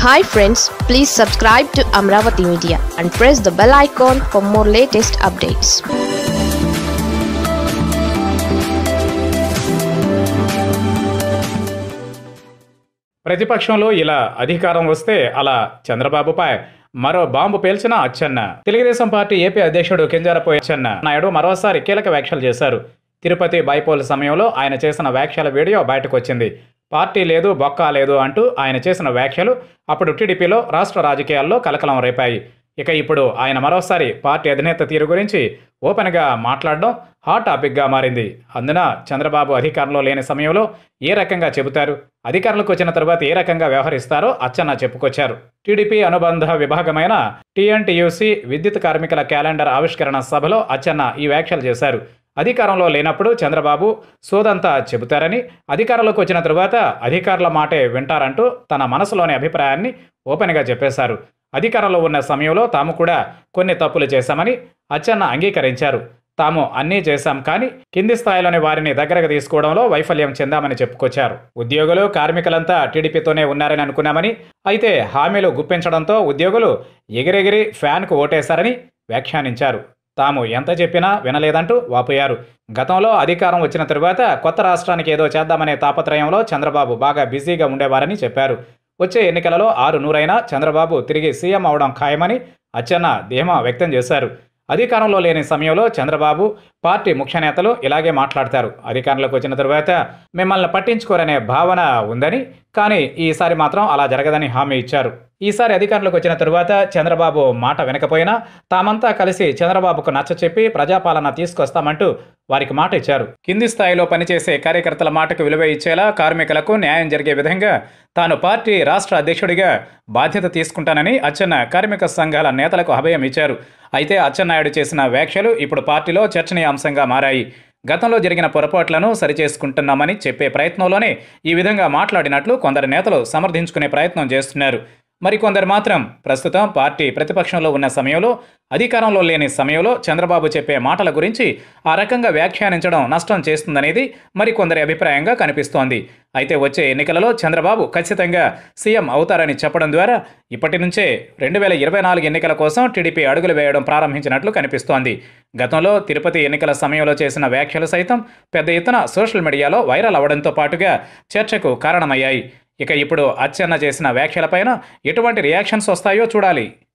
hi friends please subscribe to Amaravati media and press the bell icon for more latest updates ప్రతిపక్షంలో ఇలా అధికారం వస్తే అలా చంద్రబాబుపై మరో బాంబు పేల్చిన అచ్చెన్న తెలుగుదేశం పార్టీ ఏపీ అధ్యక్షుడు కింజారపోయి అచ్చెన్న నాయుడు మరోసారి కీలక వ్యాఖ్యలు చేశారు తిరుపతి బైపోల్ సమయంలో ఆయన చేసిన వ్యాఖ్యల వీడియో బయటకు వచ్చింది పార్టీ లేదు బొక్క లేదు అంటూ ఆయన చేసిన వ్యాఖ్యలు అప్పుడు టీడీపీలో రాష్ట్ర రాజకీయాల్లో కలకలం రేపాయి ఇక ఇప్పుడు ఆయన మరోసారి పార్టీ అధినేత తీరు గురించి ఓపెన్గా మాట్లాడడం హాట్ టాపిక్గా మారింది అందున చంద్రబాబు అధికారంలో లేని సమయంలో ఏ రకంగా చెబుతారు అధికారంలోకి వచ్చిన తరువాత ఏ రకంగా వ్యవహరిస్తారో అచ్చన్న చెప్పుకొచ్చారు టీడీపీ అనుబంధ విభాగమైన టీఎన్టీయూసీ విద్యుత్ కార్మికుల క్యాలెండర్ ఆవిష్కరణ సభలో అచ్చన్న ఈ వ్యాఖ్యలు చేశారు అధికారంలో లేనప్పుడు చంద్రబాబు సోదంతా చెబుతారని అధికారంలోకి వచ్చిన తరువాత అధికారుల మాటే వింటారంటూ తన మనసులోని అభిప్రాయాన్ని ఓపెన్గా చెప్పేశారు అధికారంలో ఉన్న సమయంలో తాము కూడా కొన్ని తప్పులు చేశామని అచ్చెన్న అంగీకరించారు తాము అన్నీ చేశాం కానీ కింది స్థాయిలోని వారిని దగ్గరకు తీసుకోవడంలో వైఫల్యం చెందామని చెప్పుకొచ్చారు ఉద్యోగులు కార్మికులంతా టీడీపీతోనే ఉన్నారని అనుకున్నామని అయితే హామీలు గుప్పించడంతో ఉద్యోగులు ఎగిరెగిరి ఫ్యాన్కు ఓటేశారని వ్యాఖ్యానించారు తాము ఎంత చెప్పినా వినలేదంటూ వాపోయారు గతంలో అధికారం వచ్చిన తరువాత కొత్త రాష్ట్రానికి ఏదో చేద్దామనే తాపత్రయంలో చంద్రబాబు బాగా బిజీగా ఉండేవారని చెప్పారు వచ్చే ఎన్నికలలో ఆరు నూరైనా చంద్రబాబు తిరిగి సీఎం అవడం ఖాయమని అచ్చెన్న ధీమా వ్యక్తం చేశారు అధికారంలో లేని సమయంలో చంద్రబాబు పార్టీ ముఖ్య నేతలు ఇలాగే మాట్లాడతారు అధికారంలోకి వచ్చిన తరువాత మిమ్మల్ని పట్టించుకోరనే భావన ఉందని కానీ ఈసారి మాత్రం అలా జరగదని హామీ ఇచ్చారు ఈసారి అధికారంలోకి వచ్చిన తరువాత చంద్రబాబు మాట వినకపోయినా తామంతా కలిసి చంద్రబాబుకు నచ్చచెప్పి ప్రజాపాలన తీసుకొస్తామంటూ వారికి మాట ఇచ్చారు కింది స్థాయిలో పనిచేసే కార్యకర్తల మాటకు విలువ ఇచ్చేలా కార్మికులకు న్యాయం జరిగే విధంగా తాను పార్టీ రాష్ట్ర అధ్యక్షుడిగా బాధ్యత తీసుకుంటానని అచ్చెన్న కార్మిక సంఘాల నేతలకు అభయం ఇచ్చారు అయితే అచ్చెన్నాయుడు చేసిన వ్యాఖ్యలు ఇప్పుడు పార్టీలో చర్చనీయాంశంగా మారాయి గతంలో జరిగిన పొరపాట్లను సరిచేసుకుంటున్నామని చెప్పే ప్రయత్నంలోనే ఈ విధంగా మాట్లాడినట్లు కొందరు నేతలు సమర్థించుకునే ప్రయత్నం చేస్తున్నారు మరికొందరు మాత్రం ప్రస్తుతం పార్టీ ప్రతిపక్షంలో ఉన్న సమయంలో అధికారంలో లేని సమయంలో చంద్రబాబు చెప్పే మాటల గురించి ఆ రకంగా వ్యాఖ్యానించడం నష్టం చేస్తుందనేది మరికొందరి అభిప్రాయంగా కనిపిస్తోంది అయితే వచ్చే ఎన్నికలలో చంద్రబాబు ఖచ్చితంగా సీఎం అవుతారని చెప్పడం ద్వారా ఇప్పటి నుంచే రెండు వేల ఇరవై నాలుగు ఎన్నికల కోసం టీడీపీ అడుగులు వేయడం ప్రారంభించినట్లు కనిపిస్తోంది గతంలో తిరుపతి ఎన్నికల సమయంలో చేసిన వ్యాఖ్యలు సైతం పెద్ద ఎత్తున సోషల్ మీడియాలో వైరల్ అవడంతో పాటుగా చర్చకు కారణమయ్యాయి ఇక ఇప్పుడు అచ్చెన్న చేసిన వ్యాఖ్యలపైన ఎటువంటి రియాక్షన్స్ వస్తాయో చూడాలి